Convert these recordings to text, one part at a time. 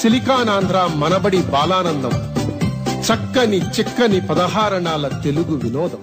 సిలికానాంధ్ర మనబడి బాలానందం చక్కని చిక్కని పదహారణాల తెలుగు వినోదం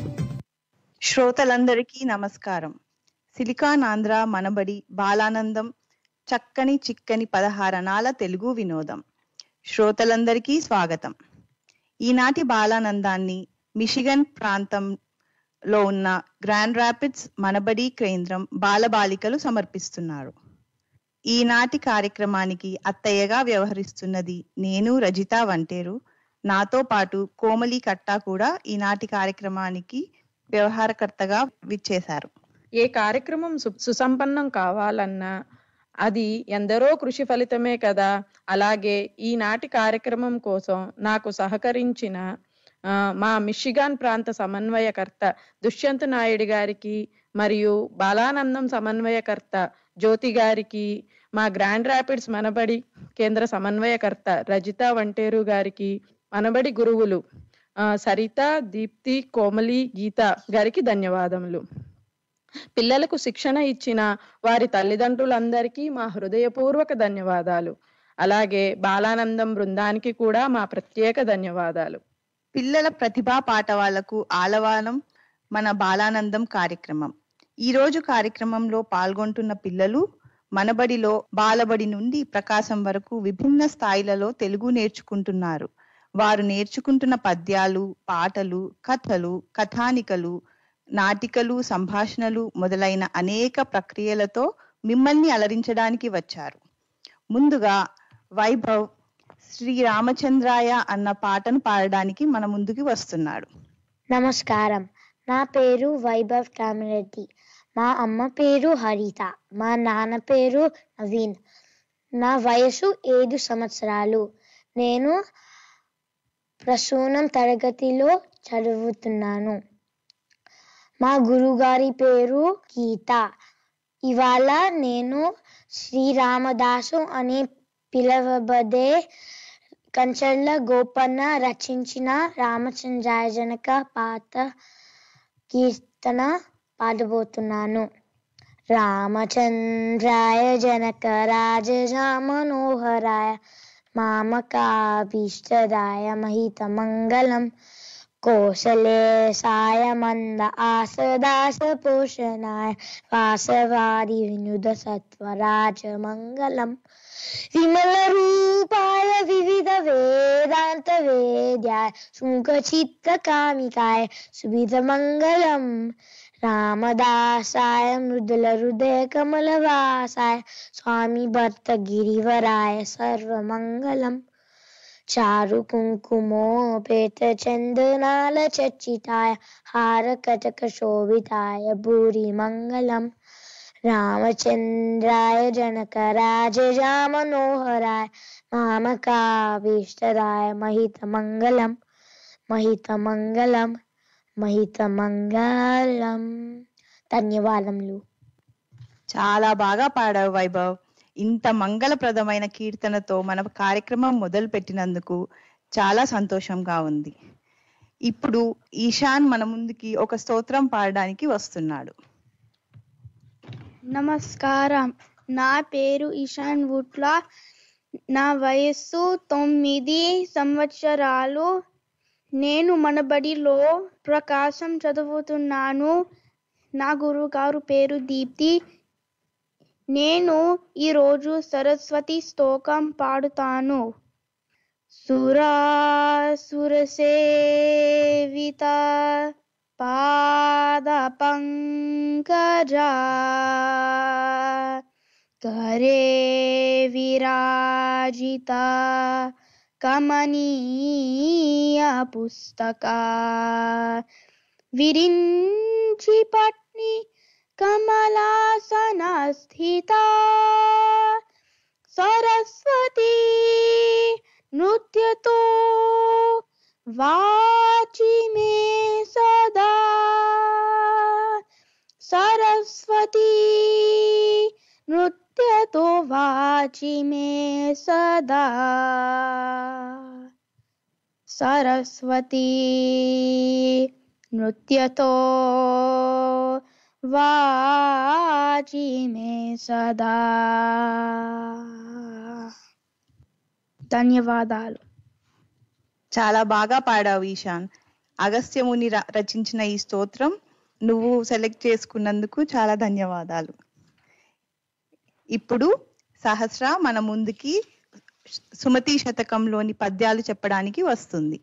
శ్రోతలందరికీ నమస్కారం సిలికాన్ ఆంధ్ర మనబడి బాలానందం చక్కని చిక్కని పదహారణాల తెలుగు వినోదం శ్రోతలందరికీ స్వాగతం ఈనాటి బాలానందాన్ని మిషిగన్ ప్రాంతంలో ఉన్న గ్రాండ్ ర్యాపిడ్స్ మనబడి కేంద్రం బాలబాలికలు సమర్పిస్తున్నారు ఈనాటి కార్యక్రమానికి అత్తయ్యగా వ్యవహరిస్తున్నది నేను రజిత వంటేరు నాతో పాటు కోమలి కట్టా కూడా ఈనాటి కార్యక్రమానికి వ్యవహారకర్తగా విచ్చేశారు ఏ కార్యక్రమం సు- సుసంపన్నం కావాలన్నా అది ఎందరో కృషి ఫలితమే కదా అలాగే ఈనాటి కార్యక్రమం కోసం నాకు సహకరించిన ఆ, మా మిషిగాన్ ప్రాంత సమన్వయకర్త దుష్యంత్ నాయుడు గారికి మరియు బాలానందం సమన్వయకర్త జ్యోతి గారికి మా గ్రాండ్ ర్యాపిడ్స్ మనబడి కేంద్ర సమన్వయకర్త రజిత వంటేరు గారికి మనబడి గురువులు ఆ, సరిత దీప్తి కోమలి గీత గారికి ధన్యవాదములు పిల్లలకు శిక్షణ ఇచ్చిన వారి తల్లిదండ్రులందరికీ మా హృదయపూర్వక ధన్యవాదాలు అలాగే బాలానందం బృందానికి కూడా మా ప్రత్యేక ధన్యవాదాలు పిల్లల ప్రతిభా పాఠవాలకు ఆలవానం మన బాలానందం కార్యక్రమం ఈ రోజు కార్యక్రమంలో పాల్గొంటున్న పిల్లలు మనబడిలో బాలబడి నుండి ప్రకాశం వరకు విభిన్న స్థాయిలలో తెలుగు నేర్చుకుంటున్నారు వారు నేర్చుకుంటున్న పద్యాలు పాటలు కథలు కథానికలు నాటికలు సంభాషణలు మొదలైన అనేక ప్రక్రియలతో మిమ్మల్ని అలరించడానికి వచ్చారు ముందుగా వైభవ్ శ్రీ రామచంద్రాయ అన్న పాటను పాడడానికి మన ముందుకు వస్తున్నాడు నమస్కారం నా పేరు వైభవ్ కామిరెడ్డి మా అమ్మ పేరు హరిత మా నాన్న పేరు నవీన్ నా వయసు ఏడు సంవత్సరాలు నేను ప్రసూనం తరగతిలో చదువుతున్నాను మా గురుగారి పేరు గీత ఇవాళ నేను శ్రీరామదాసు అని పిలవబడే కంచర్ల గోపన్న రచించిన రామచంద్రాయ జనక పాత కీర్తన పాడబోతున్నాను రామచంద్రాయ జనక రాజజా మనోహరాయ మామకాభీష్టదాయ మహిత మంగళం కోసలే సాయ మంద ఆసదాస పోషణాయ వాసవాది వినుద సత్వరాజ మంగళం విమల రూపాయ వివిధ వేదాంత వేద్యాయ శుంఖచిత్త కామికాయ సువిధ మంగళం రామదాసాయ మృదుల హృదయ కమలవాసాయ స్వామి భర్త గిరివరాయ సర్వమంగళం చారు కుంకుమోపేత చందనాల చర్చితాయ హార కటక శోభితాయ భూరి మంగళం రామచంద్రాయ జనక రాజజా మనోహరాయ మామకాభీష్టదాయ మహిత మంగళం మహిత మంగళం మహిత మంగళం ధన్యవాదములు చాలా బాగా పాడావు వైభవ్ ఇంత మంగళప్రదమైన కీర్తనతో మన కార్యక్రమం మొదలు పెట్టినందుకు చాలా సంతోషంగా ఉంది ఇప్పుడు ఈశాన్ మన ముందుకి ఒక స్తోత్రం పాడడానికి వస్తున్నాడు నమస్కారం నా పేరు ఇషాన్ వుట్లా నా వయస్సు తొమ్మిది సంవత్సరాలు నేను మన బడిలో ప్రకాశం చదువుతున్నాను నా గురుగారు పేరు దీప్తి నేను ఈరోజు సరస్వతి స్తోకం పాడుతాను సురాసురసేవిత పాద పంకజా करे विराजिता कमनीय पुस्तका विरिञ्चि पत्नी कमलासना स्थिता सरस्वती नृत्यतो वाचि मे सदा सरस्वती नृत्यतो वाचि मे सदा सरस्वती नृत्यतो वाचि मे सदा ధన్యవాదాలు చాలా బాగా పాడావు ఈశాన్ అగస్త్యముని ర- రచించిన ఈ స్తోత్రం నువ్వు సెలెక్ట్ చేసుకున్నందుకు చాలా ధన్యవాదాలు ఇప్పుడు సహస్ర మన ముందుకి సుమతి శతకంలోని పద్యాలు చెప్పడానికి వస్తుంది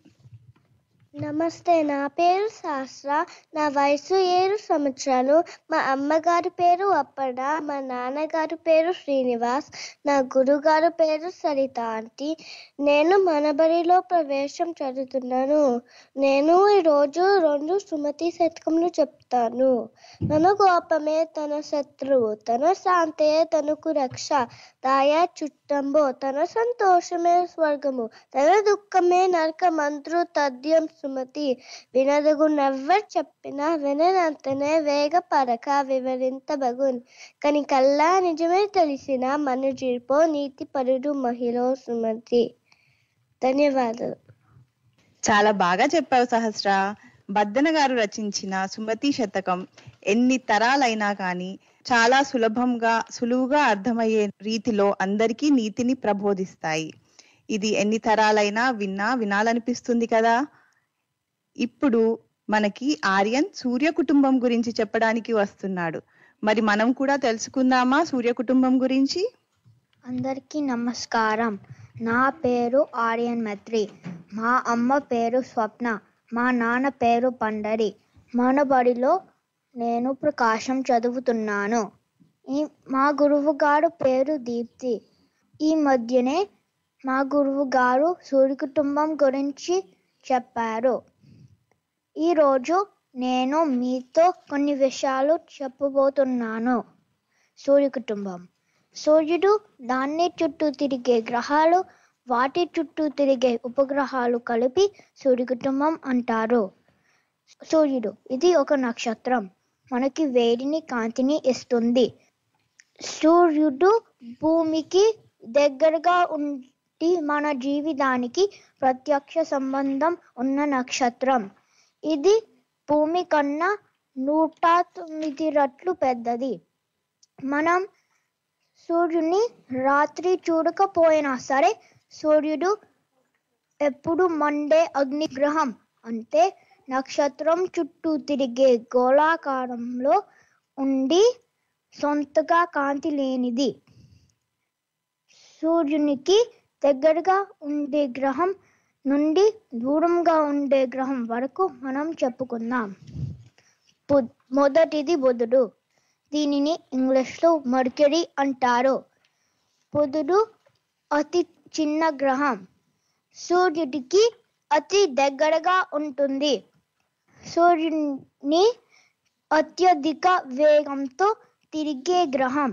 నమస్తే నా పేరు శాస్త్ర నా వయసు ఏడు సంవత్సరాలు మా అమ్మగారి పేరు అప్పడ మా నాన్నగారి పేరు శ్రీనివాస్ నా గురుగారు పేరు సరిత ఆంటీ నేను మనబడిలో ప్రవేశం చదువుతున్నాను నేను ఈరోజు రెండు సుమతి శతకములు చెప్తాను తన కోపమే తన శత్రువు తన శాంతే తనకు రక్ష దాయ చుట్టంబో తన సంతోషమే స్వర్గము తన దుఃఖమే నరకమంత్రు తథ్యం సుమతి వినదగు నెవ్వర్ చెప్పినా విననంతనే వేగ పరక వివరింతబగున్ కని కల్లా నిజమే తెలిసిన మనుజీర్పో నీతి పరుడు మహిళ సుమతి ధన్యవాదాలు చాలా బాగా చెప్పావు సహస్ర బద్దన గారు రచించిన సుమతి శతకం ఎన్ని తరాలైనా కానీ చాలా సులభంగా సులువుగా అర్థమయ్యే రీతిలో అందరికీ నీతిని ప్రబోధిస్తాయి ఇది ఎన్ని తరాలైనా విన్నా వినాలనిపిస్తుంది కదా ఇప్పుడు మనకి ఆర్యన్ సూర్య కుటుంబం గురించి చెప్పడానికి వస్తున్నాడు మరి మనం కూడా తెలుసుకుందామా సూర్య కుటుంబం గురించి అందరికీ నమస్కారం నా పేరు ఆర్యన్ మెత్రి మా అమ్మ పేరు స్వప్న మా నాన్న పేరు పండరి మన బడిలో నేను ప్రకాశం చదువుతున్నాను ఈ మా గురువు గారు పేరు దీప్తి ఈ మధ్యనే మా గురువు గారు సూర్య కుటుంబం గురించి చెప్పారు ఈరోజు నేను మీతో కొన్ని విషయాలు చెప్పబోతున్నాను సూర్య కుటుంబం సూర్యుడు దాన్ని చుట్టూ తిరిగే గ్రహాలు వాటి చుట్టూ తిరిగే ఉపగ్రహాలు కలిపి సూర్య కుటుంబం అంటారు సూర్యుడు ఇది ఒక నక్షత్రం మనకి వేడిని కాంతిని ఇస్తుంది సూర్యుడు భూమికి దగ్గరగా ఉండి మన జీవితానికి ప్రత్యక్ష సంబంధం ఉన్న నక్షత్రం ఇది భూమి కన్నా నూట తొమ్మిది రెట్లు పెద్దది మనం సూర్యుని రాత్రి చూడకపోయినా సరే సూర్యుడు ఎప్పుడు మండే అగ్నిగ్రహం అంటే నక్షత్రం చుట్టూ తిరిగే గోళాకారంలో ఉండి సొంతగా కాంతి లేనిది సూర్యునికి దగ్గరగా ఉండే గ్రహం నుండి దూరంగా ఉండే గ్రహం వరకు మనం చెప్పుకుందాం బుధ్- మొదటిది బుధుడు దీనిని ఇంగ్లీష్లో మర్క్యూరీ అంటారు బుధుడు అతి చిన్న గ్రహం సూర్యుడికి అతి దగ్గరగా ఉంటుంది సూర్యుని అత్యధిక వేగంతో తిరిగే గ్రహం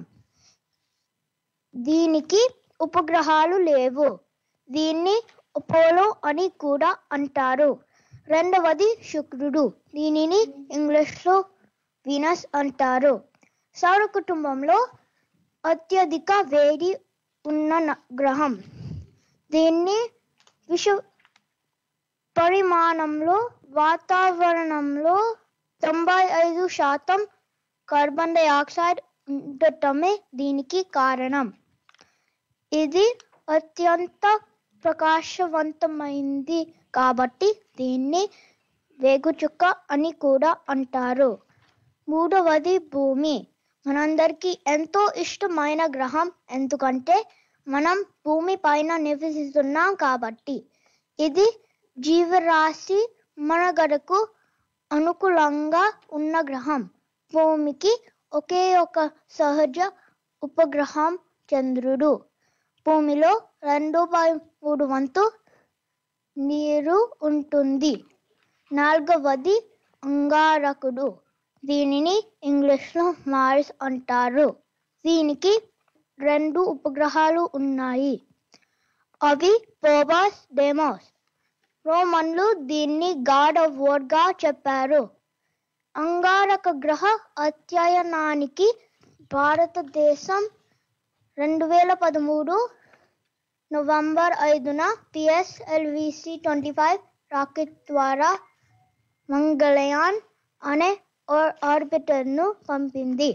దీనికి ఉపగ్రహాలు లేవు దీన్ని అపోలో అని కూడా అంటారు రెండవది శుక్రుడు దీనిని ఇంగ్లీష్లో వీనస్ అంటారు సౌర కుటుంబంలో అత్యధిక వేడి ఉన్న న- గ్రహం దీన్ని విశ్వ పరిమాణంలో వాతావరణంలో తొంభై ఐదు శాతం కార్బన్ డైఆక్సైడ్ ఉండటమే దీనికి కారణం ఇది అత్యంత ప్రకాశవంతమైంది కాబట్టి దీన్ని వేగుచుక్క అని కూడా అంటారు మూడవది భూమి మనందరికీ ఎంతో ఇష్టమైన గ్రహం ఎందుకంటే మనం భూమి పైన నివసిస్తున్నాం కాబట్టి ఇది జీవరాశి మనుగడకు అనుకూలంగా ఉన్న గ్రహం భూమికి ఒకే ఒక సహజ ఉపగ్రహం చంద్రుడు భూమిలో రెండు బై మూడు వంతు నీరు ఉంటుంది నాలుగవది అంగారకుడు దీనిని ఇంగ్లీష్లో మార్స్ అంటారు దీనికి రెండు ఉపగ్రహాలు ఉన్నాయి అవి పోబాస్ డెమోస్ రోమన్లు దీన్ని గాడ్ ఆఫ్ వార్ గా చెప్పారు అంగారక గ్రహ అధ్యయనానికి భారతదేశం రెండు వేల పదమూడు నవంబర్ ఐదున పిఎస్ఎల్విసి ట్వంటీ ఫైవ్ రాకెట్ ద్వారా మంగళయాన్ అనే ఆర్బిటర్ ను పంపింది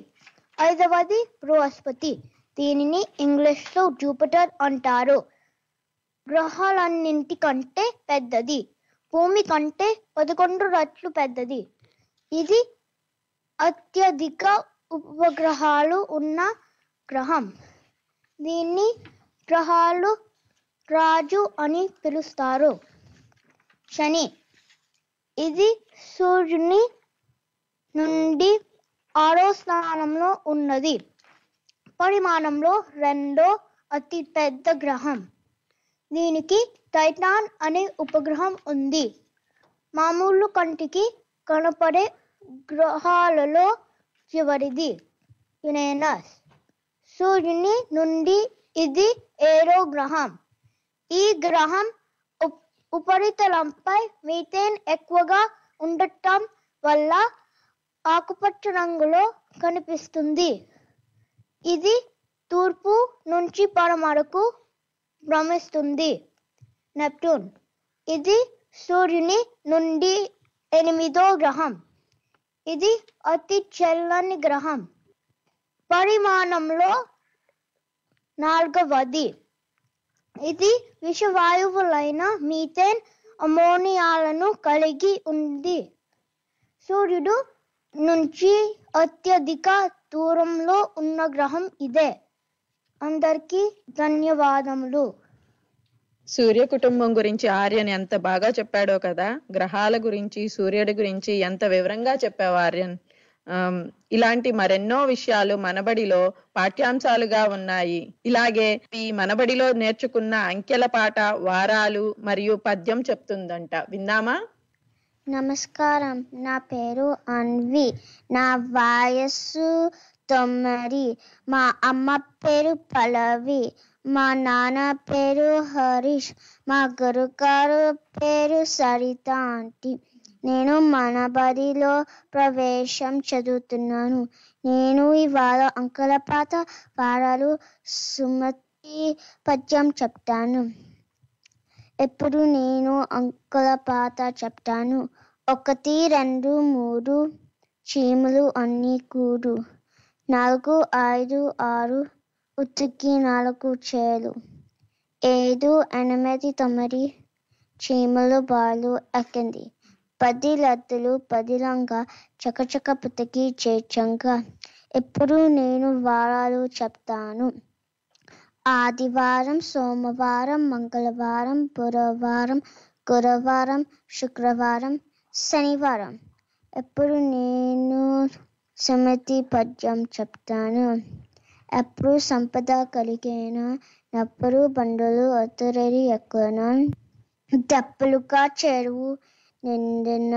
ఐదవది బృహస్పతి దీనిని ఇంగ్లీష్లో జూపిటర్ అంటారు గ్రహాలన్నింటికంటే పెద్దది భూమి కంటే పదకొండు రెట్లు పెద్దది ఇది అత్యధిక ఉపగ్రహాలు ఉన్న గ్రహం దీన్ని గ్రహాలు రాజు అని పిలుస్తారు శని ఇది సూర్యుని నుండి ఆరో స్థానంలో ఉన్నది పరిమాణంలో రెండో అతి పెద్ద గ్రహం దీనికి టైటాన్ అనే ఉపగ్రహం ఉంది మామూలు కంటికి కనపడే గ్రహాలలో చివరిది యురేనస్ సూర్యుని నుండి ఇది ఏడో గ్రహం ఈ గ్రహం ఉప్- ఉపరితలంపై మీథేన్ ఎక్కువగా ఉండటం వల్ల ఆకుపచ్చ రంగులో కనిపిస్తుంది ఇది తూర్పు నుంచి పడమరకు భ్రమిస్తుంది నెప్టూన్ ఇది సూర్యుని నుండి ఎనిమిదో గ్రహం ఇది అతి చల్లని గ్రహం పరిమాణంలో నాలుగవది ఇది విషవాయువులైన మీథేన్ అమోనియాలను కలిగి ఉంది సూర్యుడు నుంచి అత్యధిక దూరంలో ఉన్న గ్రహం ఇదే అందరికీ ధన్యవాదములు సూర్య కుటుంబం గురించి ఆర్యన్ ఎంత బాగా చెప్పాడో కదా గ్రహాల గురించి సూర్యుడి గురించి ఎంత వివరంగా చెప్పావు ఆర్యన్ ఆమ్, ఇలాంటి మరెన్నో విషయాలు మనబడిలో పాఠ్యాంశాలుగా ఉన్నాయి ఇలాగే ఈ మనబడిలో నేర్చుకున్న అంకెల పాట వారాలు మరియు పద్యం చెప్తుందంట విందామా నమస్కారం నా పేరు అన్వి నా వయస్సు తొమ్మిది మా అమ్మ పేరు పల్లవి మా నాన్న పేరు హరీష్ మా గురుగారు పేరు సరిత ఆంటీ నేను మన బడిలో ప్రవేశం చదువుతున్నాను నేను ఇవాళ అంకల పాత వారాలు సుమతి పద్యం చెప్తాను ఎప్పుడు నేను అంకుల పాత చెప్తాను ఒకటి రెండు మూడు చీమలు అన్ని కూడు నాలుగు ఐదు ఆరు ఉతికి నాలుగు చేలు ఏడు ఎనిమిది తొమ్మిది చీమలు బాలు ఎక్కింది పది లద్దలు పదిలంగా చకచక పుతికి చేర్చంగా ఎప్పుడు నేను వారాలు చెప్తాను ఆదివారం సోమవారం మంగళవారం బుధవారం గురువారం శుక్రవారం శనివారం ఎప్పుడు నేను సుమతి పద్యం చెప్తాను ఎప్పుడు సంపద కలిగిన నప్పుడు బండులు అతురరి ఎక్కున దప్పులుగా చెరువు నిండిన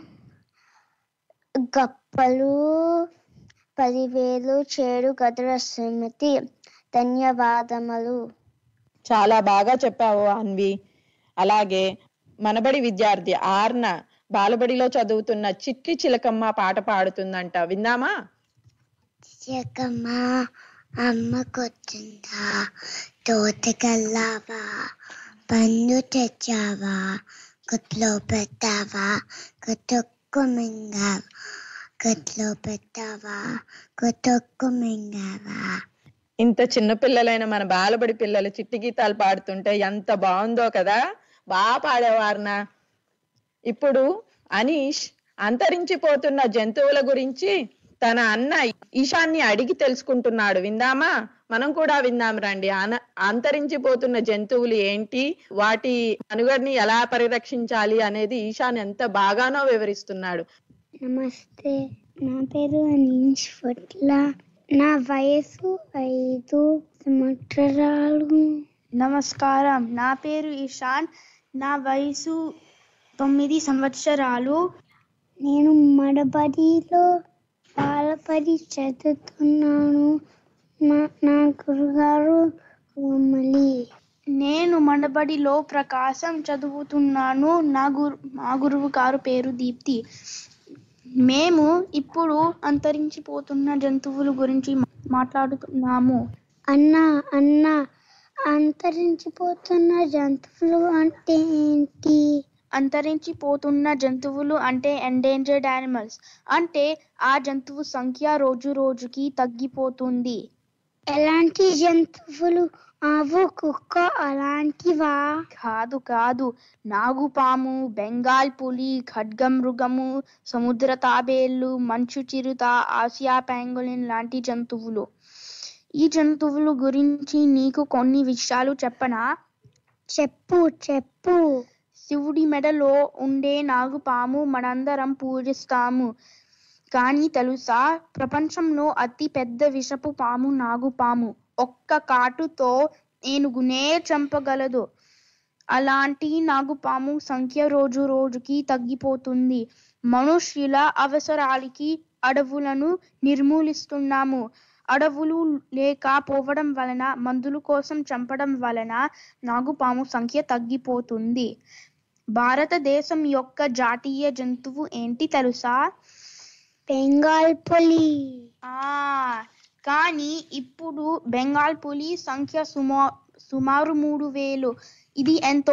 గప్పలు పదివేలు చేడు గదుల సుమతి ధన్యవాదములు చాలా బాగా చెప్పావు అన్వి అలాగే మనబడి విద్యార్థి ఆర్న బాలబడిలో చదువుతున్న చిట్టి చిలకమ్మ పాట పాడుతుందంట విందామా చిలకమ్మ అమ్మ కొట్టిందా తోటకెళ్ళావా పండు తెచ్చావా గుట్లో పెట్టావా గుట్టొక్కు మింగావా గుట్లో పెట్టావా గుట్టొక్కు మింగావా ఇంత చిన్న పిల్లలైన మన బాలబడి పిల్లలు చిట్టి గీతాలు పాడుతుంటే ఎంత బాగుందో కదా బాగా పాడేవారునా ఇప్పుడు అనీష్ అంతరించిపోతున్న జంతువుల గురించి తన అన్న ఈశాన్ని అడిగి తెలుసుకుంటున్నాడు విందామా మనం కూడా విందాం రండి అన- అంతరించిపోతున్న జంతువులు ఏంటి వాటి మనుగడని ఎలా పరిరక్షించాలి అనేది ఈశాన్ ఎంత బాగానో వివరిస్తున్నాడు నమస్తే నా పేరు అనీష్ ఫట్ల నా వయసు ఐదు సంవత్సరాలు నమస్కారం నా పేరు ఇషాన్ నా వయసు తొమ్మిది సంవత్సరాలు నేను మడబడిలో బాలపడి చదువుతున్నాను మా నా గురుగారు కోమలి నేను మండబడిలో ప్రకాశం చదువుతున్నాను నా గురు మా గురువు గారు పేరు దీప్తి మేము ఇప్పుడు అంతరించిపోతున్న జంతువుల గురించి మాట్లాడుతున్నాము అన్న అన్న అంతరించిపోతున్న జంతువులు అంటే ఏంటి అంతరించిపోతున్న జంతువులు అంటే ఎండేంజర్డ్ యానిమల్స్ అంటే ఆ జంతువు సంఖ్య రోజు రోజుకి తగ్గిపోతుంది ఎలాంటి జంతువులు ఆవు కుక్క అలాంటివా కాదు కాదు నాగుపాము బెంగాల్ పులి ఖడ్గమృగము సముద్ర తాబేళ్లు మంచు చిరుత ఆసియా పెంగులిన్ లాంటి జంతువులు ఈ జంతువుల గురించి నీకు కొన్ని విషయాలు చెప్పనా చెప్పు చెప్పు శివుడి మెడలో ఉండే నాగుపాము మనందరం పూజిస్తాము కానీ తెలుసా ప్రపంచంలో అతి పెద్ద విషపు పాము నాగుపాము ఒక్క కాటుతో ఏనుగునే చంపగలదు అలాంటి నాగుపాము సంఖ్య రోజు రోజుకి తగ్గిపోతుంది మనుష్యుల అవసరాలకి అడవులను నిర్మూలిస్తున్నాము అడవులు లేకపోవడం వలన మందుల కోసం చంపడం వలన నాగుపాము సంఖ్య తగ్గిపోతుంది భారతదేశం యొక్క జాతీయ జంతువు ఏంటి తెలుసా బెంగాల్ పులి ఆ కానీ ఇప్పుడు బెంగాల్ పులి సంఖ్య సుమా సుమారు మూడు వేలు ఇది ఎంతో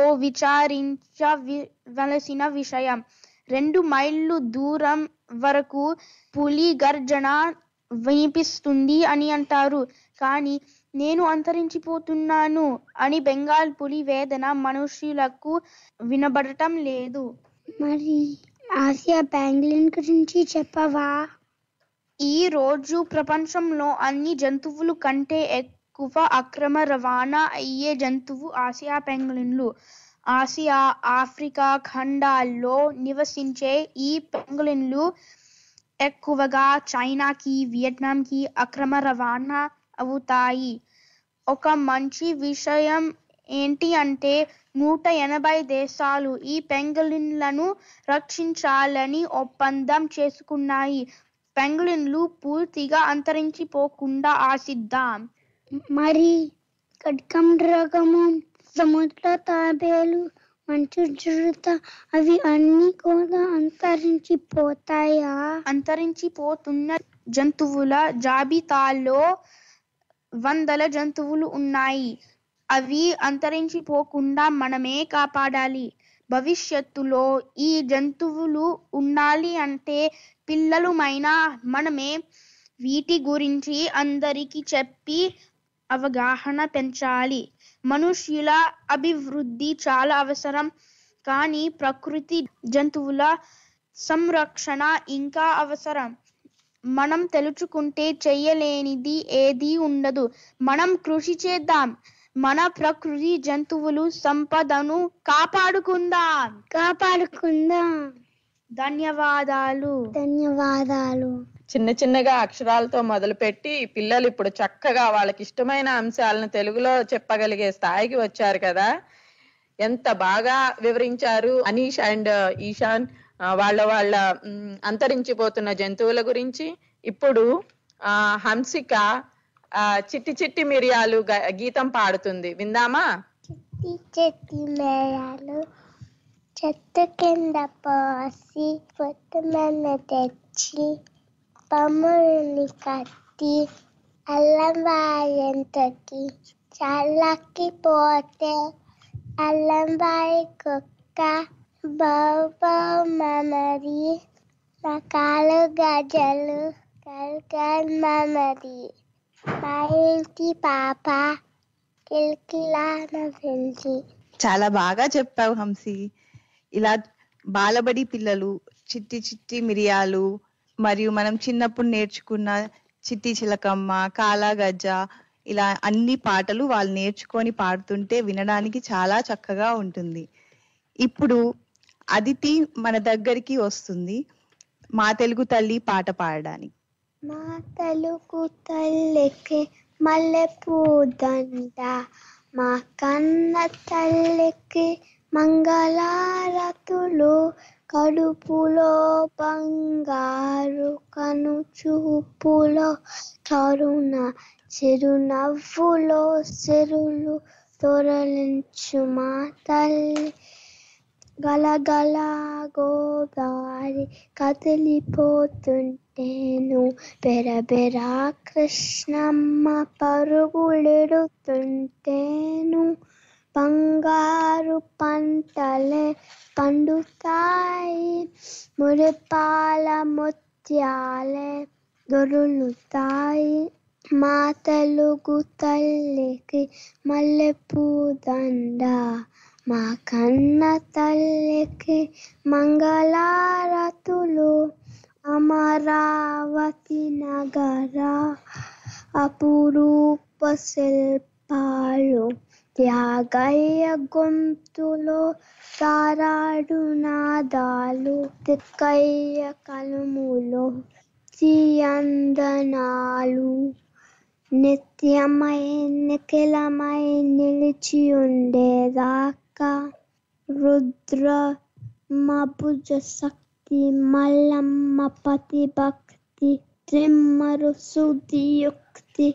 విచారించవలసిన విషయం రెండు మైళ్ళు దూరం వరకు పులి గర్జన వినిపిస్తుంది అని అంటారు కానీ నేను అంతరించిపోతున్నాను అని బెంగాల్ పులి వేదన మనుషులకు వినబడటం లేదు మరి ఆసియా బ్యాంగ్లిన్ గురించి చెప్పవా ఈ రోజు ప్రపంచంలో అన్ని జంతువుల కంటే ఎక్కువ అక్రమ రవాణా అయ్యే జంతువు ఆసియా పెంగులిన్లు ఆసియా ఆఫ్రికా ఖండాల్లో నివసించే ఈ పెంగులిన్లు ఎక్కువగా చైనాకి వియట్నాంకి అక్రమ రవాణా అవుతాయి ఒక మంచి విషయం ఏంటి అంటే నూట ఎనభై దేశాలు ఈ పెంగులిన్లను రక్షించాలని ఒప్పందం చేసుకున్నాయి పెంగులిన్లు పూర్తిగా అంతరించిపోకుండా ఆశిద్దాం మరి కడ్కం రకము సముద్ర తాబేలు మంచు చిరుత అవి అన్ని కూడా అంతరించిపోతాయా అంతరించిపోతున్న జంతువుల జాబితాలో వందల జంతువులు ఉన్నాయి అవి అంతరించిపోకుండా మనమే కాపాడాలి భవిష్యత్తులో ఈ జంతువులు ఉండాలి అంటే పిల్లలమైనా మనమే వీటి గురించి అందరికీ చెప్పి అవగాహన పెంచాలి మనుష్యుల అభివృద్ధి చాలా అవసరం కానీ ప్రకృతి జంతువుల సంరక్షణ ఇంకా అవసరం మనం తెలుసుకుంటే చెయ్యలేనిది ఏదీ ఉండదు మనం కృషి చేద్దాం మన ప్రకృతి జంతువులు సంపదను కాపాడుకుందాం కాపాడుకుందాం ధన్యవాదాలు ధన్యవాదాలు చిన్న చిన్నగా అక్షరాలతో మొదలుపెట్టి పిల్లలు ఇప్పుడు చక్కగా వాళ్ళకి ఇష్టమైన అంశాలను తెలుగులో చెప్పగలిగే స్థాయికి వచ్చారు కదా ఎంత బాగా వివరించారు అనీష్ అండ్ ఈశాన్ ఆ, వాళ్ళ వాళ్ళ మ్, అంతరించిపోతున్న జంతువుల గురించి ఇప్పుడు ఆ హంసిక ఆ, చిట్టి చిట్టి మిరియాలు గ- గీతం పాడుతుంది విందామా చెట్టి చెట్టి మేళాలు చెట్టు కింద పోసి పొట్టుమన్న తెచ్చి పమ్ముల్ని కట్టి అల్లం వాయంతకి చల్లకి పోతే అల్లం వాయి కుక్క బాబా మమరి రకాలు గజలు కల్కల్ మమరి మా ఇంటి పాప కిల్కిలా నవ్వింది చాలా బాగా చెప్పావు హంసి ఇలా బాలబడి పిల్లలు చిట్టి చిట్టి మిరియాలు మరియు మనం చిన్నప్పుడు నేర్చుకున్న చిట్టి చిలకమ్మ కాలా గజ్జ ఇలా అన్ని పాటలు వాళ్ళు నేర్చుకొని పాడుతుంటే వినడానికి చాలా చక్కగా ఉంటుంది ఇప్పుడు అదితి మన దగ్గరికి వస్తుంది మా తెలుగు తల్లి పాట పాడడానికి మా తెలుగు తల్లికి మల్లెపూదండ మా కన్న తల్లికి మంగళారతులు కడుపులో బంగారు కను చూపులో కరుణ చిరునవ్వులో సిరులు తొరలించు మా తల్లి గలగల గోదారి కదిలిపోతుంటేను బెరబెరా కృష్ణమ్మ పరుగులెడుతుంటేను బంగారు పంటలే పండుతాయి మురిపాల ముత్యాలే దొరులుతాయి మా తెలుగు తల్లికి మల్లెపూ దండ మా కన్న తల్లికి మంగళారతులు అమరావతి నగర అపురూప శిల్పాలు త్యాగయ్య గొంతులో తారాడు నాదాలు తిక్కయ్య కలుములో తీయందనాలు నిత్యమై నిఖిలమై నిలిచి ఉండేదాకా రుద్ర మభుజ శక్తి మల్లమ్మ పతి భక్తి త్రిమ్మరు సుధియుక్తి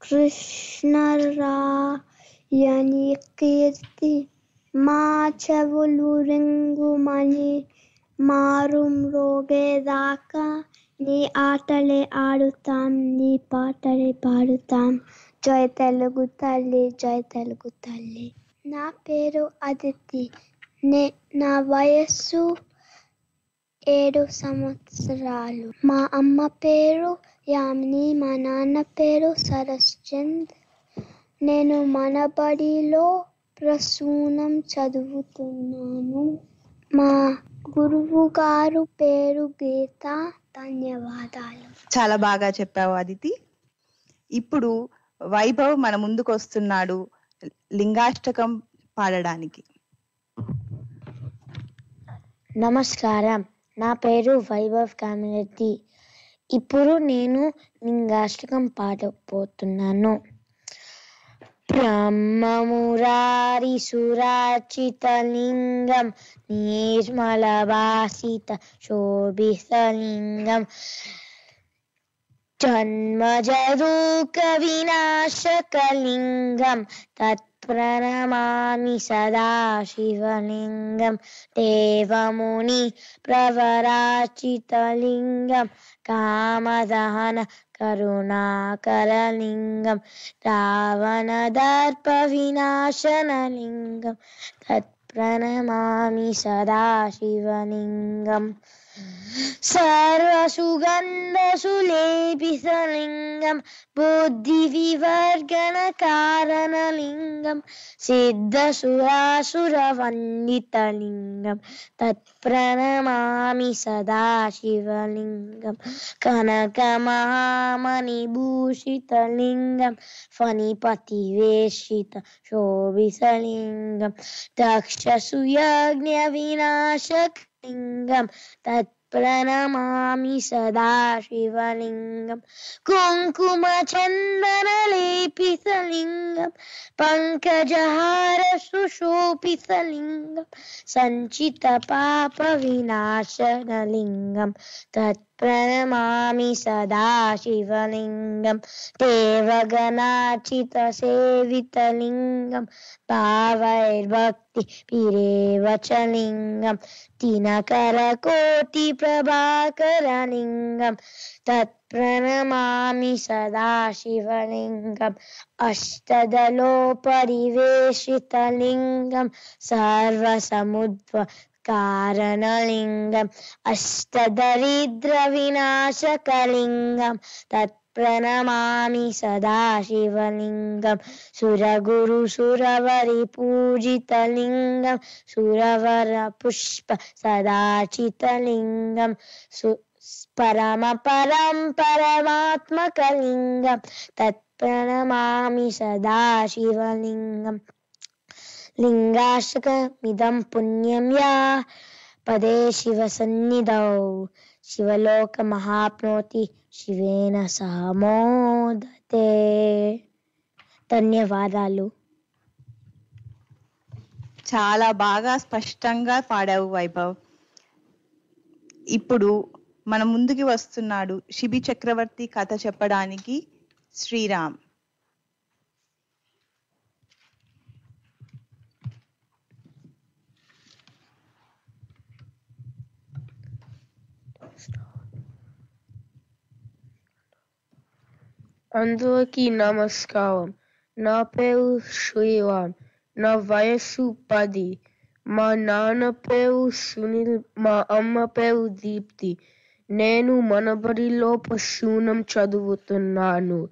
కృష్ణరాయని కీర్తి మా చెవులు రింగుమని మారుం రోగేదాకా నీ ఆటలే ఆడుతాం నీ పాటలే పాడుతాం జై తెలుగు తల్లి జై తెలుగు తల్లి నా పేరు అదితి నే నా వయస్సు ఏడు సంవత్సరాలు మా అమ్మ పేరు యామిని మా నాన్న పేరు సరస్ చంద్ నేను మనబడిలో ప్రసూనం చదువుతున్నాను మా గురువు గారు పేరు గీత ధన్యవాదాలు చాలా బాగా చెప్పావు అదితి ఇప్పుడు వైభవ్ మన ముందుకు వస్తున్నాడు లింగాష్టకం పాడడానికి నమస్కారం నా పేరు వైభవ్ కామిరెడ్డి ఇప్పుడు నేను లింగాష్టకం పాడబోతున్నాను బ్రహ్మమురారి సురాచితలింగం నిర్మల భాసిత శోభితలింగం జన్మజరూక వినాశకలింగం తత్ప్రణమామి సదా శివలింగం దేవముని ప్రవరాచితలింగం కామదహన కరుణాకరలింగం రావణదర్ప వినాశనలింగం తత్ప్రణమామి సదా శివలింగం సర్వసుగంధసులేపితలింగం బుద్ధివివర్గణకారణలింగం సిద్ధసురాసురవందితలింగం తత్ప్రణమామి సదా శివలింగం కనకమహామణిభూషితలింగం ఫణిపతివేషిత శోభితలింగం దక్షసుయజ్ఞవినాశకలింగం తత్ ప్రణమామి సదా శివలింగం కుంకుమచందనలేపితలింగం పంకజహార సుశోభితలింగం సంచిత పాప వినాశనలింగం తత్ప్రణమామి సదా శివలింగం దేవగణాచిత సేవితలింగం భావైర్భక్తి పిరేవచలింగం దినకర కోటి ప్రభాకరలింగం తత్ప్రణమామి సదా శివలింగం అష్టదలో పరివేషితలింగం సర్వసముద్వ కారణలింగం అష్టదరిద్ర వినాశకలింగం తత్ ప్రణమామి సదా శివలింగం సురగురు సురవరి పూజితలింగం సురవర పుష్ప సదాచితలింగం సు పరమ పరం పరమాత్మకలింగం తత్ప్రణమామి సదా శివలింగం లింగాశకమిదం పుణ్యం యా పదే శివ సన్నిధౌ శివలోక మహాప్నోతి శివేన సహమోదతే ధన్యవాదాలు చాలా బాగా స్పష్టంగా పాడావు వైభవ్ ఇప్పుడు మన ముందుకి వస్తున్నాడు శిబి చక్రవర్తి కథ చెప్పడానికి శ్రీరామ్ అందరికీ నమస్కారం నా పేరు శ్రీరామ్ నా వయస్సు పది మా నాన్న పేరు సునీల్ మా అమ్మ పేరు దీప్తి నేను మనబడిలో పశువునం చదువుతున్నాను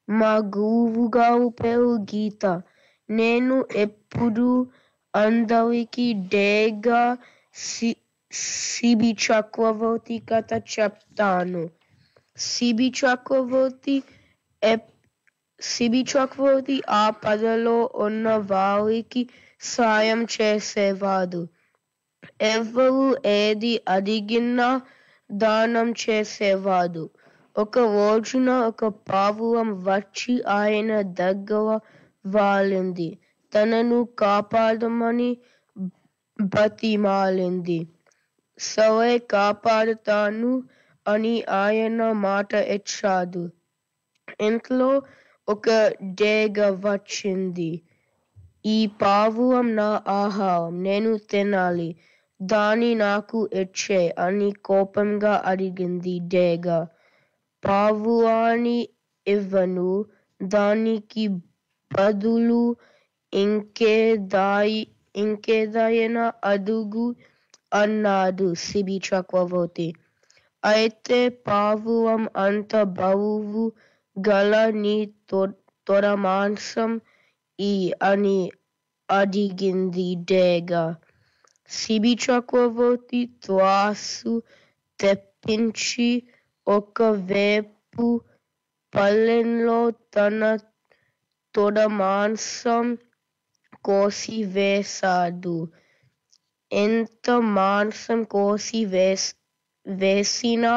మా గురువు గారు పేరు గీత నేను ఎప్పుడు అందరికి డేగా సి- సిబి చక్రవర్తి కథ చెప్తాను సిబి చక్రవర్తి ఎప్- సిబి చక్రవర్తి ఆ పదలో ఉన్న వారికి సాయం చేసేవాడు ఎవరు ఏది అడిగినా దానం చేసేవాడు ఒక రోజున ఒక పావురం వచ్చి ఆయన దగ్గర వాలింది తనను కాపాడమని బతిమాలింది సరే కాపాడుతాను అని ఆయన మాట ఇచ్చాడు ఇంట్లో ఒక డేగ వచ్చింది ఈ పావురం నా ఆహారం నేను తినాలి దాని నాకు ఇచ్చే అని కోపంగా అడిగింది డేగ పావురాన్ని ఇవ్వను దానికి బదులు ఇంకేదాయి ఇంకేదైనా అడుగు అన్నాడు సిబి చక్రవర్తి అయితే పావురం అంత బరువు గల నీ తొ- తొడ మాంసం ఈ అని అడిగింది డేగ సిబి చక్రవర్తి త్రాసు తెప్పించి ఒకవైపు పల్లెంలో తన తొడ మాంసం కోసి వేశాడు ఎంత మాంసం కోసి వేస్ వేసినా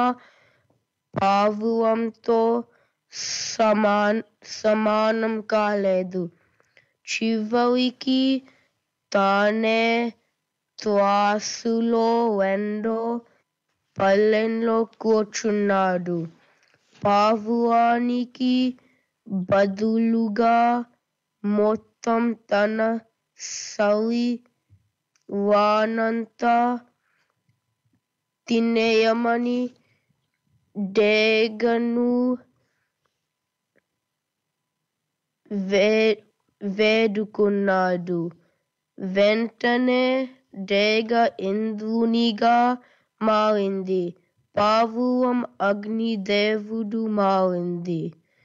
పావురంతో సమాన్ సమానం కాలేదు చివరికి తానే త్రాసులో రెండో పల్లెంలో కూర్చున్నాడు పావురానికి బదులుగా మొత్తం తన సరి వానంతా తినేయమని డేగను వే వేడుకున్నాడు వెంటనే డేగ ఇంద్రునిగా మారింది పావురం అగ్నిదేవుడు మారింది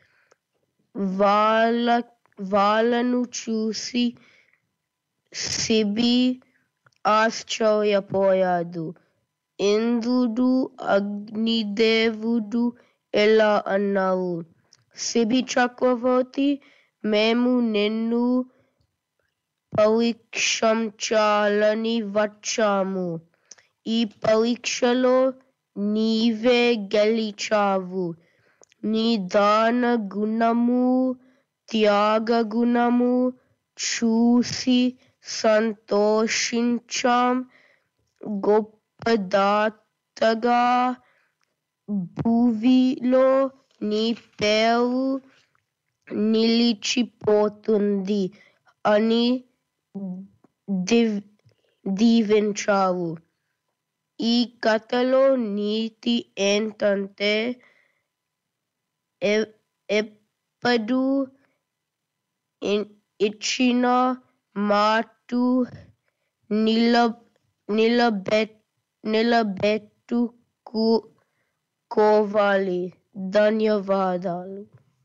వాళ్ళ వాళ్ళను చూసి సిబి ఆశ్చర్యపోయాడు ఇంద్రుడు అగ్నిదేవుడు ఎలా అన్నావు సిబి చక్రవర్తి మేము నిన్ను పరీక్షించాలని వచ్చాము ఈ పరీక్షలో నీవే గెలిచావు నీ దాన గుణము త్యాగ గుణము చూసి సంతోషించాం గొప్పదాతగా భూమిలో నీ పేరు నిలిచిపోతుంది అని దివ్ దీవించావు ఈ కథలో నీతి ఏంటంటే ఎ- ఎప్పుడు ఇ- ఇచ్చిన మాటు నిల నిలబెట్ నిలబెట్టుకోవాలి ధన్యవాదాలు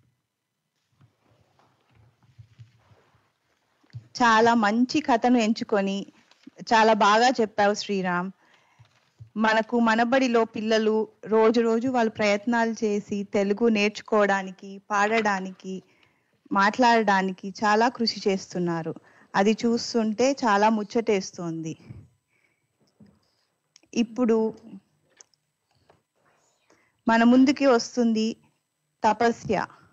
చాలా మంచి కథను ఎంచుకొని చాలా బాగా చెప్పావు శ్రీరామ్ మనకు మనబడిలో పిల్లలు రోజు రోజు వాళ్ళు ప్రయత్నాలు చేసి తెలుగు నేర్చుకోవడానికి పాడడానికి మాట్లాడడానికి చాలా కృషి చేస్తున్నారు అది చూస్తుంటే చాలా ముచ్చటేస్తుంది ఇప్పుడు మన ముందుకి వస్తుంది తపస్య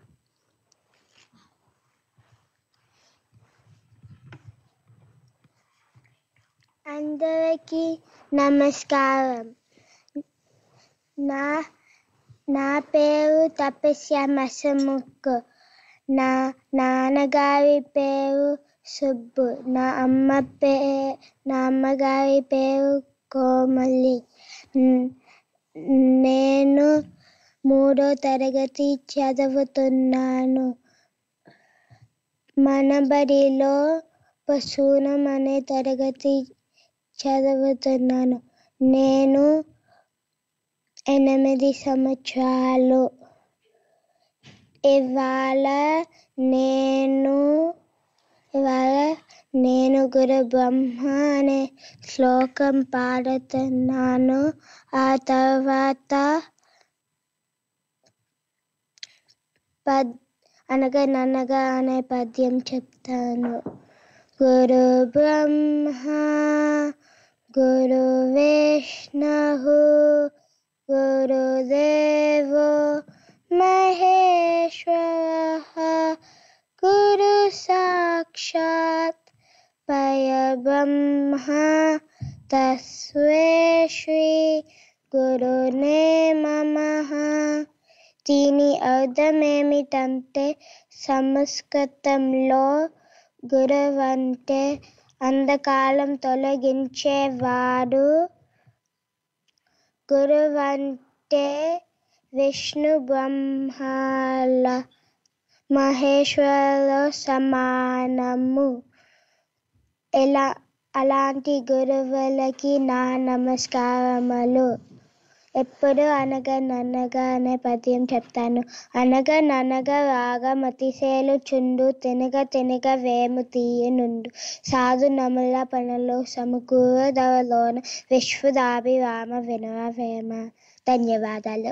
అందరికీ నమస్కారం నా నా పేరు తపస్య మసముక్ నా నాన్నగారి పేరు సుబ్బు నా అమ్మ పే నా అమ్మగారి పేరు కోమలి న్- నేను మూడో తరగతి చదువుతున్నాను మన బడిలో పశువునం అనే తరగతి చదువుతున్నాను నేను ఎనిమిది సంవత్సరాలు ఇవాళ నేను ఇవాళ నేను గురు బ్రహ్మ అనే శ్లోకం పాడుతున్నాను ఆ తర్వాత పద్ అనగా నన్నగా అనే పద్యం చెప్తాను గురు బ్రహ్మ గురు విష్ణు గురుదేవో మహేశ్వర గురు సాక్షాత్ పరబ్రహ్మ తస్వే శ్రీ గురునే నమః దీని అర్థం ఏమిటంటే సంస్కృతంలో గురువు అంటే అంధకాలం తొలగించేవాడు గురువు అంటే విష్ణు బ్రహ్మల మహేశ్వర సమానము ఎలా అలాంటి గురువులకి నా నమస్కారములు ఎప్పుడు అనగననగా అనే పద్యం చెప్తాను అనగననగా రాగా మతిసేలు చుండు తినగ తినగ వేము తీయనుండు సాధు నముల పనులు సమకూర దవలోన విశ్వదాభిరామ వినవ వేమ ధన్యవాదాలు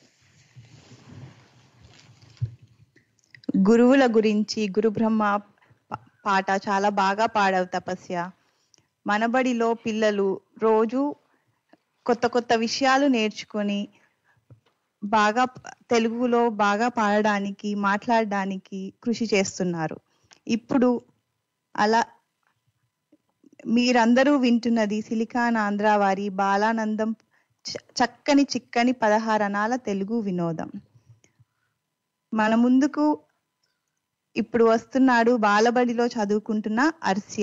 గురువుల గురించి గురు బ్రహ్మ ప- పాట చాలా బాగా పాడావు తపస్య మనబడిలో పిల్లలు రోజు కొత్త కొత్త విషయాలు నేర్చుకొని బాగా ప- తెలుగులో బాగా పాడడానికి మాట్లాడడానికి కృషి చేస్తున్నారు ఇప్పుడు అలా మీరందరూ వింటున్నది సిలికాన్ ఆంధ్ర వారి బాలానందం చ- చక్కని చిక్కని పదహారణాల తెలుగు వినోదం మన ముందుకు ఇప్పుడు వస్తున్నాడు బాలబడిలో చదువుకుంటున్న అర్సియ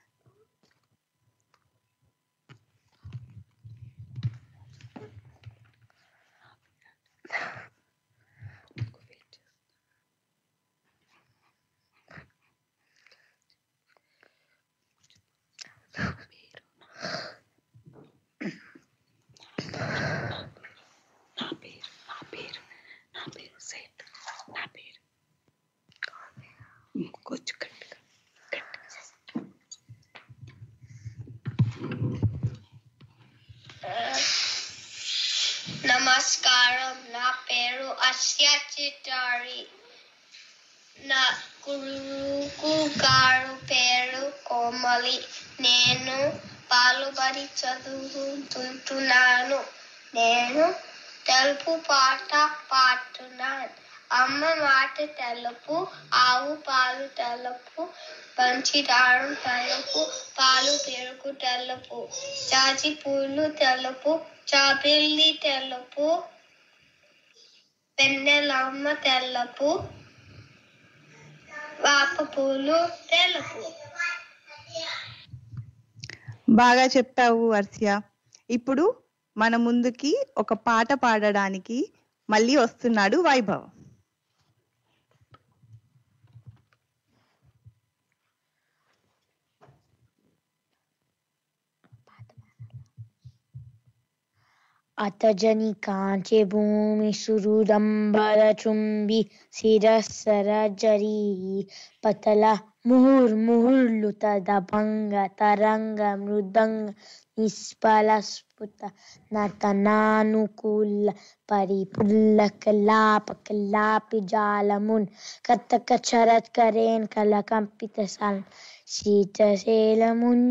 నమస్కారం నా పేరు అస్య చిటారి నా గురువు గారు పేరు కోమలి నేను పాలుబడి చదువుతుంటున్నాను నేను తెలుపు పాట పాడుతున్నాను అమ్మ మాట తెలుపు ఆవు పాలు తెలుపు పంచిదారం తెలుపు పాలు పెరుగు తెలుపు జాజి పూలు తెలుపు చాబిల్లి తెలుపు వెన్నెలమ్మ తెలుపు వేప పూలు తెలుపు బాగా చెప్పావు అర్సియ ఇప్పుడు మన ముందుకి ఒక పాట పాడడానికి మళ్ళీ వస్తున్నాడు వైభవ్ అతజని కాంచే భూమి సురుదంబర చుంబి శిరస్సరజరీ పతల ముహుర్ ముహుర్లుత దభంగ తరంగ మృదంగ నిష్ఫల స్ఫుట నటనానుకూల పరిపుల్ల కలాప కలాపి జాలమున్ కతక చరత్ కరేన్ కలకంపిత సాల్ శీతశేలమున్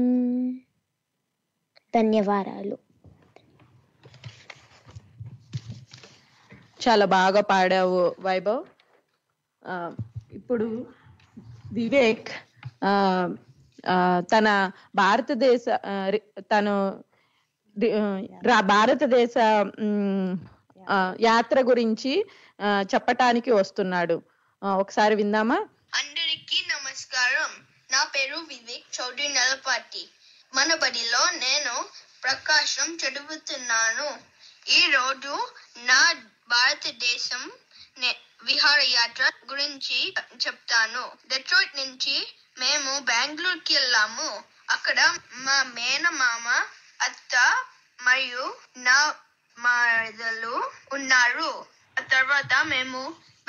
ధన్యవాదాలు చాలా బాగా పాడావు వైభవ్ ఆ, ఇప్పుడు వివేక్ ఆ, ఆ, తన భారతదేశ ఆ, రి- తను రి- ఆ, రా- భారతదేశ మ్, ఆ, యాత్ర గురించి ఆ, చెప్పటానికి వస్తున్నాడు ఆ, ఒకసారి విందామా అందరికీ నమస్కారం నా పేరు వివేక్ చౌదరి నలపాటి మన బడిలో నేను ప్రకాశం చదువుతున్నాను ఈ రోజు నా భారతదేశం నే- విహారయాత్ర గురించి చెప్తాను డెట్రాయిట్ నుంచి మేము బెంగళూరుకి వెళ్ళాము అక్కడ మా మేనమామ అత్త మరియు నా మరదలు ఉన్నారు ఆ తర్వాత మేము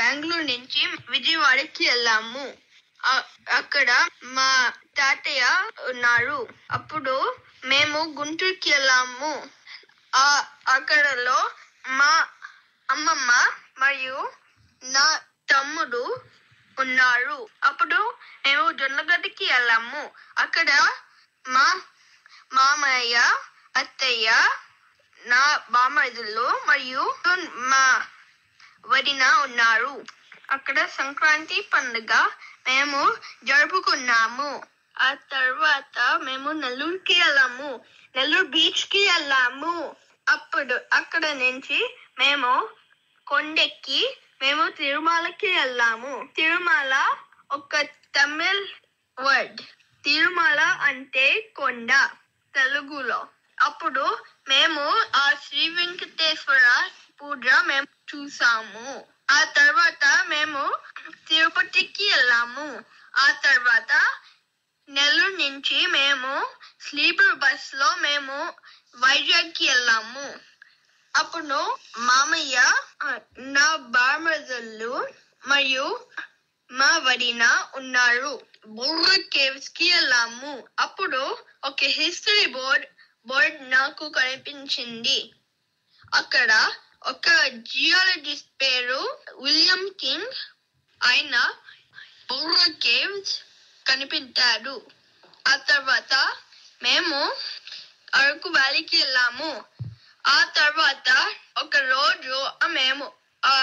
బెంగళూరు నుంచి విజయవాడకి వెళ్ళాము ఆ- అక్కడ మా తాతయ్య ఉన్నారు అప్పుడు మేము గుంటూరుకి వెళ్ళాము ఆ అక్కడలో మా అమ్మమ్మ మరియు నా తమ్ముడు ఉన్నారు అప్పుడు మేము జొన్నగడ్డకి వెళ్ళాము అక్కడ మా మామయ్య అత్తయ్య నా బామరుదులు మరియు మా వదిన ఉన్నారు అక్కడ సంక్రాంతి పండుగ మేము జరుపుకున్నాము ఆ తర్వాత మేము నెల్లూరుకి వెళ్ళాము నెల్లూరు బీచ్ కి వెళ్ళాము అప్పుడు అక్కడ నుంచి మేము కొండెక్కి మేము తిరుమలకి వెళ్ళాము తిరుమల ఒక తమిళ్ వర్డ్ తిరుమల అంటే కొండ తెలుగులో అప్పుడు మేము ఆ శ్రీ వెంకటేశ్వర పూజ మేము చూసాము ఆ తర్వాత మేము తిరుపతికి వెళ్ళాము ఆ తర్వాత నెల్లూరు నుంచి మేము స్లీపర్ బస్ లో మేము వైజాగ్ కి వెళ్ళాము అప్పుడు మామయ్య ఆ, నా బామర్దలు మరియు మా వదిన ఉన్నారు బోర్గర్ కేవ్స్ కి వెళ్ళాము అప్పుడు ఒక హిస్టరీ బోర్డ్ బోర్డ్ నాకు కనిపించింది అక్కడ ఒక జియాలజిస్ట్ పేరు విలియం కింగ్ ఆయన బోర్గర్ కేవ్స్ కనిపించాడు ఆ తర్వాత మేము అరకు వ్యాలీకి వెళ్ళాము ఆ తర్వాత ఒక రోజు మేము ఆ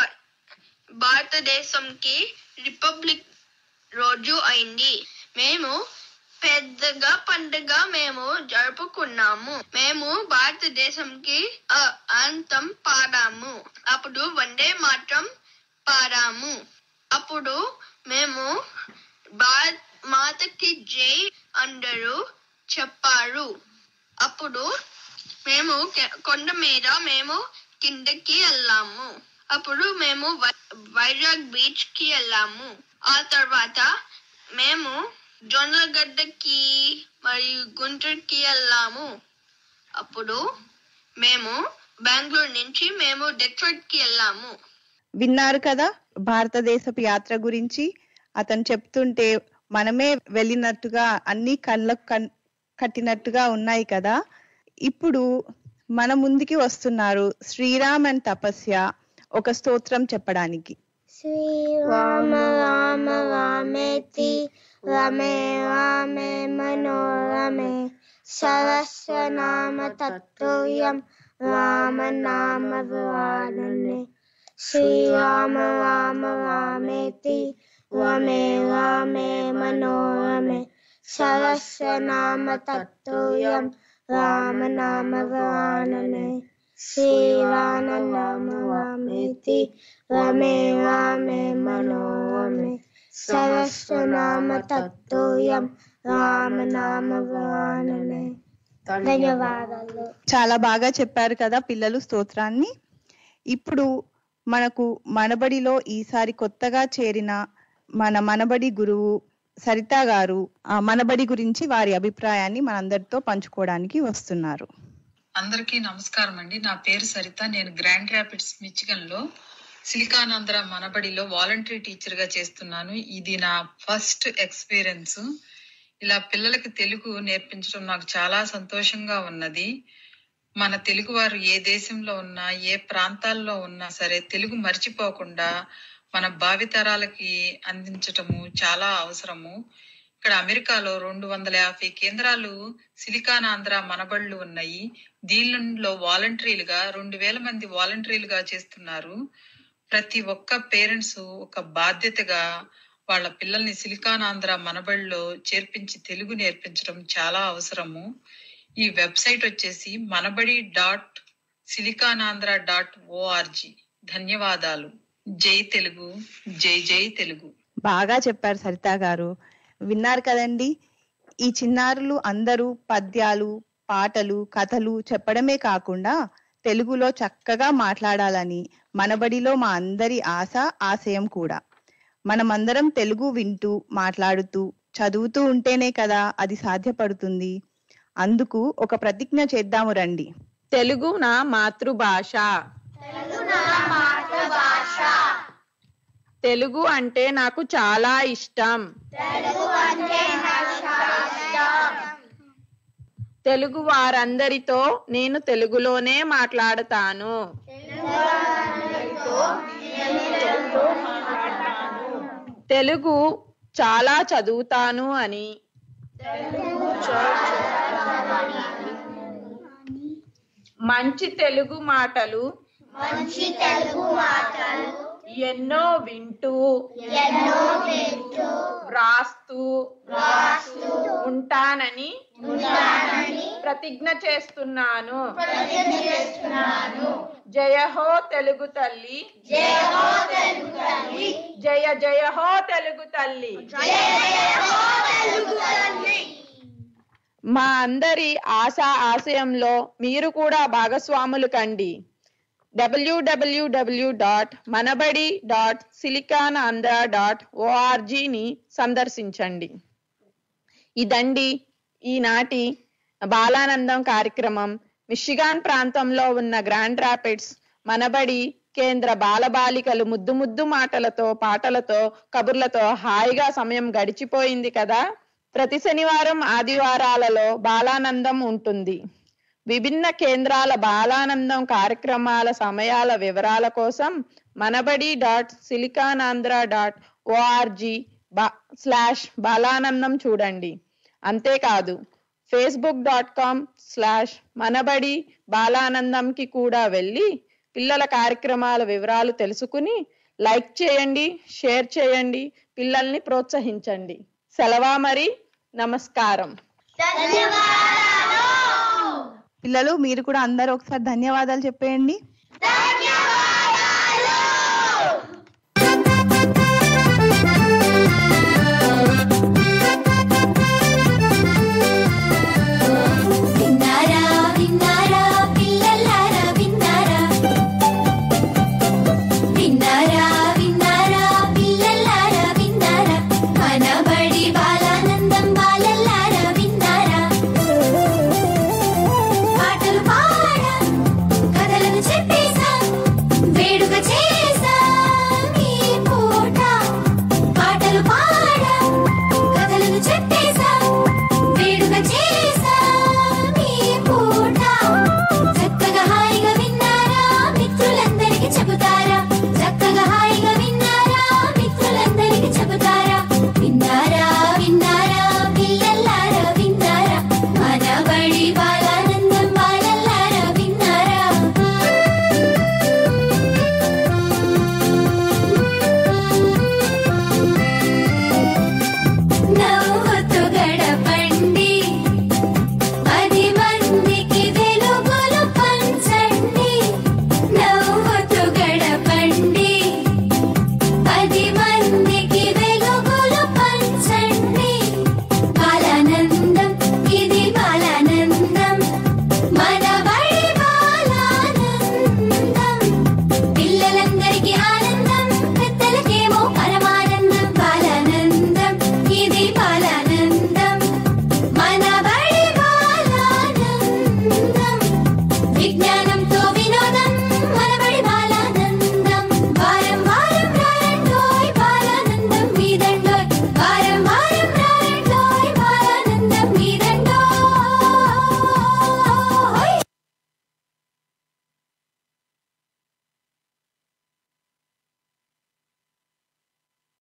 భారతదేశంకి రిపబ్లిక్ రోజు అయింది మేము పెద్దగా పండుగ మేము జరుపుకున్నాము మేము భారతదేశంకి ఆ అంతం పాడాము అప్పుడు వందే మాత్రం పాడాము అప్పుడు మేము భారత్ మాతకి జై అందరూ చెప్పారు అప్పుడు మేము కె- కొండ మీద మేము కిందకి వెళ్ళాము అప్పుడు మేము వై- వైజాగ్ బీచ్ కి వెళ్ళాము ఆ తర్వాత మేము జొన్నగడ్డకి మరియు గుంటూరుకి వెళ్ళాము అప్పుడు మేము బెంగళూరు నుంచి మేము డెట్రాయిట్ కి వెళ్ళాము విన్నారు కదా భారతదేశపు యాత్ర గురించి అతను చెప్తుంటే మనమే వెళ్ళినట్టుగా అన్ని కళ్ళకు కన్- కట్టినట్టుగా ఉన్నాయి కదా ఇప్పుడు మన ముందుకి వస్తున్నారు శ్రీరామ్ అండ్ తపస్య ఒక స్తోత్రం చెప్పడానికి శ్రీరామ రామ రామేతి రమే రామే మనోరమే సహస్రనామ తత్తుల్యం రామ నామ వివాదనే శ్రీరామ రామ రామేతి రమే రామే మనోరమే సహస్రనామ తత్తుల్యం రామ నామ వివాదనే శ్రీరామ రామేతి రమే రామే మనోరమే సహస్రనామ తత్తుల్యం రామ నామ వివాదనే ధన్యవాదాలు చాలా బాగా చెప్పారు కదా పిల్లలు స్తోత్రాన్ని ఇప్పుడు మనకు మనబడిలో ఈసారి కొత్తగా చేరిన మన మనబడి గురువు సరిత గారు ఆ మనబడి గురించి వారి అభిప్రాయాన్ని మనందరితో పంచుకోవడానికి వస్తున్నారు అందరికీ నమస్కారం అండి నా పేరు సరిత నేను గ్రాండ్ ర్యాపిడ్స్ మిచిగన్ లో సిలికానాంధ్ర మనబడిలో వాలంటరీ టీచర్ గా చేస్తున్నాను ఇది నా ఫస్ట్ ఎక్స్పీరియన్స్ ఇలా పిల్లలకి తెలుగు నేర్పించడం నాకు చాలా సంతోషంగా ఉన్నది మన తెలుగు వారు ఏ దేశంలో ఉన్నా ఏ ప్రాంతాల్లో ఉన్నా సరే తెలుగు మర్చిపోకుండా మన భావితరాలకి అందించటము చాలా అవసరము ఇక్కడ అమెరికాలో రెండు వందల యాభై కేంద్రాలు సిలికానాంధ్ర మనబళ్ళు ఉన్నాయి దీనిలో వాలంటరీలుగా రెండు వేల మంది వాలంటరీలుగా చేస్తున్నారు ప్రతి ఒక్క పేరెంట్స్ ఒక బాధ్యతగా వాళ్ళ పిల్లల్ని సిలికానాంధ్ర మనబడిలో చేర్పించి తెలుగు నేర్పించడం చాలా అవసరము ఈ వెబ్సైట్ వచ్చేసి Manabadi dot SiliconAndhra dot O R G ధన్యవాదాలు జై తెలుగు జై జై తెలుగు బాగా చెప్పారు సరిత గారు విన్నారు కదండి ఈ చిన్నారులు అందరూ పద్యాలు పాటలు కథలు చెప్పడమే కాకుండా తెలుగులో చక్కగా మాట్లాడాలని మనబడిలో మా అందరి ఆశ ఆశయం కూడా మనమందరం తెలుగు వింటూ మాట్లాడుతూ చదువుతూ ఉంటేనే కదా అది సాధ్యపడుతుంది అందుకు ఒక ప్రతిజ్ఞ చేద్దాము రండి తెలుగు నా మాతృభాష తెలుగు అంటే నాకు చాలా ఇష్టం తెలుగు వారందరితో నేను తెలుగులోనే మాట్లాడతాను తెలుగు చాలా చదువుతాను అని మంచి తెలుగు మాటలు మంచి తెలుగు మాటలు ఎన్నో వింటూ ఎన్నో వింటూ వ్రాస్తూ రాస్తూ ఉంటానని ఉంటానని ప్రతిజ్ఞ చేస్తున్నాను ప్రతిజ్ఞ చేస్తున్నాను జయ హో తెలుగు తల్లి జయ హో తెలుగు తల్లి జయ జయ హో తెలుగు తల్లి జయ జయ హో తెలుగు తల్లి మా అందరి ఆశ ఆశయంలో మీరు కూడా భాగస్వాములు కండి W W W dot Manabadi dot Silicon Andhra dot ఓఆర్జీని సందర్శించండి ఇదండి ఈనాటి బాలానందం కార్యక్రమం మిషిగాన్ ప్రాంతంలో ఉన్న గ్రాండ్ రాపిడ్స్ మనబడి కేంద్ర బాలబాలికలు ముద్దు ముద్దు మాటలతో పాటలతో కబుర్లతో హాయిగా సమయం గడిచిపోయింది కదా ప్రతి శనివారం ఆదివారాలలో బాలానందం ఉంటుంది విభిన్న కేంద్రాల బాలానందం కార్యక్రమాల సమయాల వివరాల కోసం Manabadi dot SiliconAndhra dot O R G slash Balanandam చూడండి అంతేకాదు Facebook dot com slash Manabadi బాలానందంకి కూడా వెళ్ళి పిల్లల కార్యక్రమాల వివరాలు తెలుసుకుని లైక్ చేయండి షేర్ చేయండి పిల్లల్ని ప్రోత్సహించండి సెలవా మరి నమస్కారం పిల్లలు మీరు కూడా అందరూ ఒకసారి ధన్యవాదాలు చెప్పేయండి